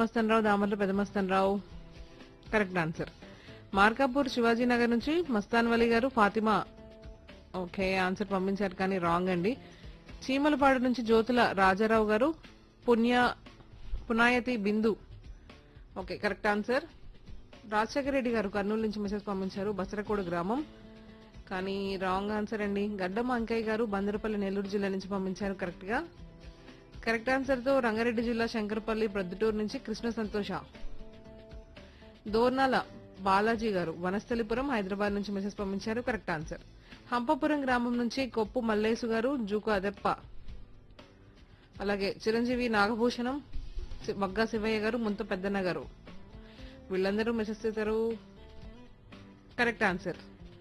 చిన్నమస్తన్ Rao Damarla Pedamasthan Rao correct answer Markapur Shivaji Nagar నుంచి మస్తాన్ వలి గారు Fatima okay answer పంపించారు కానీ రాంగ్ అండి చీమలపాడు నుంచి Jyothula Rajarao garu Punya Punayathi Bindu okay correct answer Rajasekhara Reddy garu Kurnool నుంచి మెసేజ్ పంపించారు బసరకోడు గ్రామం కానీ రాంగ్ ఆన్సర్ అండి గడ్డం అంకయ్య గారు బందరపల్లి నెల్లూరు జిల్లా నుంచి పంపించారు కరెక్ట్ గా కరెక్ట్ ఆన్సర్ తో రంగారెడ్డి జిల్లా శంకరపల్లి ప్రొద్దుటూరు నుంచి కృష్ణ సంతోష దోర్నాల బాలాజీ గారు వనస్థలిపురం హైదరాబాద్ నుంచి మెసేజ్ పంపించారు కరెక్ట్ ఆన్సర్ హంపపురం గ్రామం నుంచి కొప్పు మల్లేసు గారు జూకు అదెప్ప అలాగే చిరంజీవి నాగభూషణం సి- వగ్గా శివయ్య గారు ముంత పెద్దన్న గారు వీళ్ళందరూ మెసేజ్ చేశారు correct answer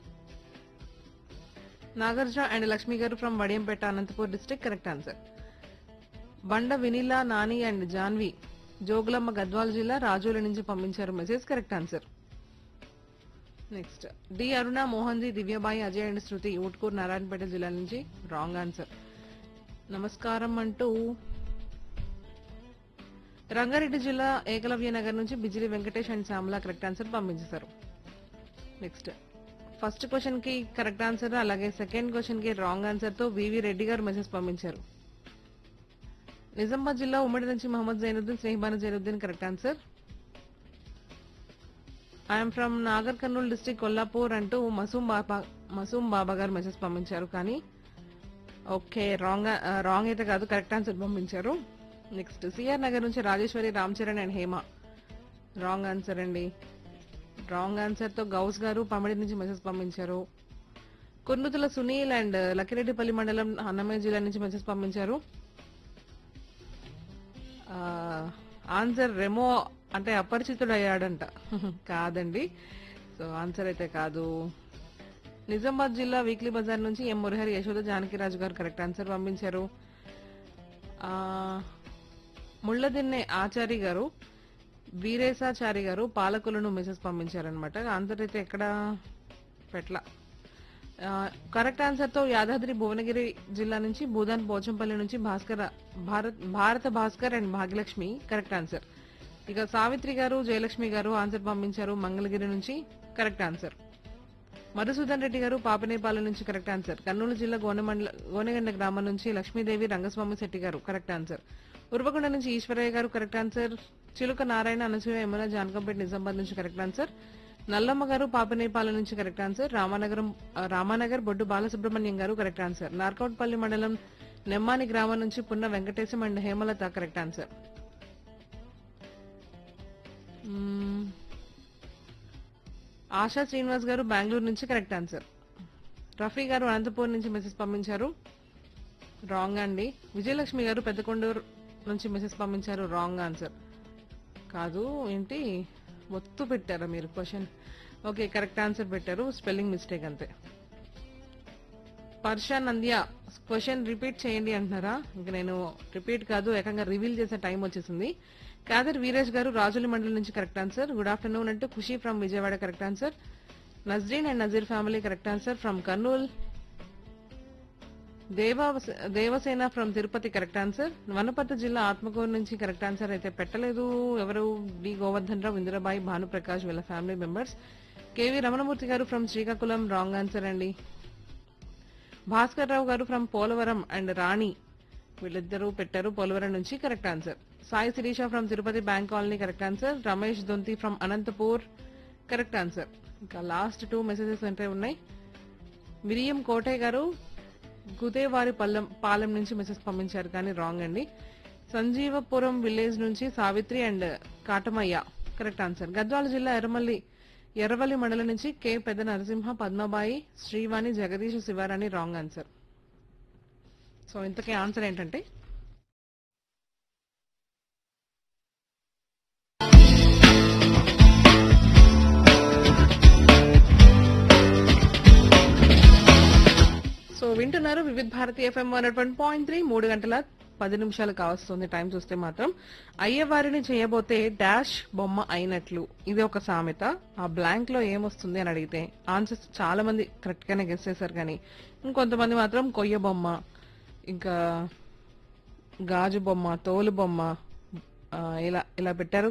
Nagarjuna and Lakshmi garu from Vadiyampeta Anantapur district correct answer Banda Vinila Nani and Janvi Jogulamma Gadwala జిల్లా రాజోల నుంచి పంపించారు message correct answer next D Aruna Mohan ji Divyabai Ajay and Shruti Utkur Narayanpet జిల్లా నుంచి రాంగ్ ఆన్సర్ నమస్కారం అంటూ రంగారెడ్డి జిల్లా ఏకలవ్య నగర్ నుంచి Bijili Venkatesh and Shyamala correct answer పంపించేశారు నెక్స్ట్ ఫస్ట్ క్వశ్చన్ కి కరెక్ట్ ఆన్సర్ అలాగే సెకండ్ క్వశ్చన్ కి రాంగ్ ఆన్సర్ తో వివి రెడ్డి గారు మెసేజ్ పంపించారు నిజామాబాద్ జిల్లా ఉమ్మడి నుంచి Mohammed Zainuddin Snehibana Zainuddin correct answer I'm from Nagar Kurnool district Kollapur అంటూ మసూమ్ బాబా మసూమ్ బాబా గారు మెసేజ్ పంపించారు కానీ ఓకే రాంగ్ రాంగ్ అయితే కాదు కరెక్ట్ ఆన్సర్ పంపించారు నెక్స్ట్ సిఆర్ నగర్ నుంచి Rajeshwari Ram Charan and Hema wrong answer అండి రాంగ్ ఆన్సర్ తో గౌస్ గారు పమిడి నుంచి మెసేజ్ పంపించారు కుర్నుతుల సునీల్ అండ్ లక్కిరెడ్డిపల్లి మండలం అన్నమయ్య జిల్లా నుంచి మెసేజ్ పంపించారు ఆ, ఆన్సర్ రెమో అంటే అపరిచితుడు అయ్యాడంట కాదండి సో ఆన్సర్ అయితే కాదు నిజామాబాద్ జిల్లా వీక్లీ బజార్ నుంచి ఎం మురహరి యశోద జానకిరాజు గారు కరెక్ట్ ఆన్సర్ పంపించారు ఆ, ముళ్ళదిన్నె ఆచారి గారు వీరేశాచారి గారు పాలకులను మెసేజ్ పంపించారనమాట ఆన్సర్ అయితే ఎక్కడ పెట్ల కరెక్ట్ ఆన్సర్ తో యాదాద్రి భువనగిరి జిల్లా నుంచి భూదాన్ పోచంపల్లి నుంచి Bhaskar Bharat Bharata Bhaskar and Bhagyalakshmi correct answer ఇక సావిత్రి గారు జయలక్ష్మి గారు ఆన్సర్ పంపించారు మంగళగిరి నుంచి కరెక్ట్ ఆన్సర్ మధుసూదన్ రెడ్డి గారు పాపనేపాలెం నుంచి కరెక్ట్ ఆన్సర్ కర్నూలు జిల్లా గోనమండల గోనెగండ గ్రామం నుంచి లక్ష్మీదేవి రంగస్వామి శెట్టి గారు కరెక్ట్ ఆన్సర్ ఉర్వకొండ నుంచి ఈశ్వరయ్య గారు కరెక్ట్ ఆన్సర్ చిలుక నారాయణ అనసూయ యమున జానకంపేట నిజామాబాద్ నుంచి కరెక్ట్ ఆన్సర్ నల్లమ్మ గారు పాపనేపాలెం నుంచి కరెక్ట్ ఆన్సర్ రామానగరం ఆ, రామానగర్ బొడ్డు బాలసుబ్రహ్మణ్యం గారు కరెక్ట్ ఆన్సర్ నార్కౌట్పల్లి మండలం నెమ్మాని గ్రామం నుంచి Punna Venkatesham and Hemalatha correct answer మ్మ్. ఆశా శ్రీనివాస్ గారు బెంగళూరు నుంచి కరెక్ట్ ఆన్సర్ రఫీ గారు అనంతపూర్ నుంచి మెసేజ్ పంపించారు రాంగ్ అండి విజయలక్ష్మి గారు పెద్దకొండూరు నుంచి మెసేజ్ పంపించారు రాంగ్ ఆన్సర్ కాదు ఏంటి ఒత్తు పెట్టారా మీరు క్వశ్చన్ ఓకే కరెక్ట్ ఆన్సర్ పెట్టారు స్పెల్లింగ్ మిస్టేక్ అంతే పర్షా నంద్య క్వశ్చన్ రిపీట్ చేయండి అంటున్నారా ఇంక నేను రిపీట్ కాదు ఏకంగా రివీల్ చేసే టైం వచ్చేసింది కాదర్ వీరేష్ గారు రాజుల మండలి నుంచి కరెక్ట్ ఆన్సర్ గుడ్ ఆఫ్టర్నూన్ అంటూ Khushi from Vijayawada correct answer Nazreen and Nazeer family correct answer from Kurnool Deva Devasena from Tirupati correct answer Wanaparthy జిల్లా ఆత్మకూరు నుంచి కరెక్ట్ ఆన్సర్ అయితే పెట్టలేదు ఎవరు డి గోవర్ధన్ రావు ఇందిరాబాయి భానుప్రకాష్ వీళ్ళ ఫ్యామిలీ మెంబర్స్ కేవి రమణమూర్తి గారు ఫ్రమ్ శ్రీకాకుళం రాంగ్ ఆన్సర్ అండి భాస్కర్ రావు గారు ఫ్రమ్ పోలవరం అండ్ రాణి వీళ్ళిద్దరూ పెట్టారు పోలవరం నుంచి correct answer Sai Sirisha from Tirupati bank colony correct answer Ramesh Donthi from Anantapur correct answer ఇంకా లాస్ట్ టూ మెసేజెస్ అంటే ఉన్నాయి మిరియం కోటయ్య గారు గుదేవారి పల్లెం పాలెం నుంచి మెసేజ్ పంపించారు కానీ రాంగ్ అండి సంజీవపురం విలేజ్ నుంచి Savitri and Katamaiah correct answer Gadwala జిల్లా ఎర్రమల్లి ఎర్రవల్లి మండలం నుంచి K Pedda Narasimha Padmabai Srivani Jagadish Sivarani wrong answer so ఇంతకీ ఆన్సర్ ఏంటంటే సో వింటున్నారు Vividh Bharati FM one one point three మూడు గంటల పది నిమిషాలు కావస్తుంది టైం చూస్తే మాత్రం అయ్యవారిని చేయబోతే డాష్ బొమ్మ అయినట్లు ఇది ఒక సామెత ఆ బ్లాంక్ లో ఏమొస్తుంది అని అడిగితే ఆన్సర్స్ చాలా మంది కరెక్ట్ గానే గెస్ చేశారు కానీ ఇంకొంతమంది మాత్రం కొయ్య బొమ్మ ఇంకా గాజు బొమ్మ తోలు బొమ్మ ఆ, ఇలా ఇలా పెట్టారు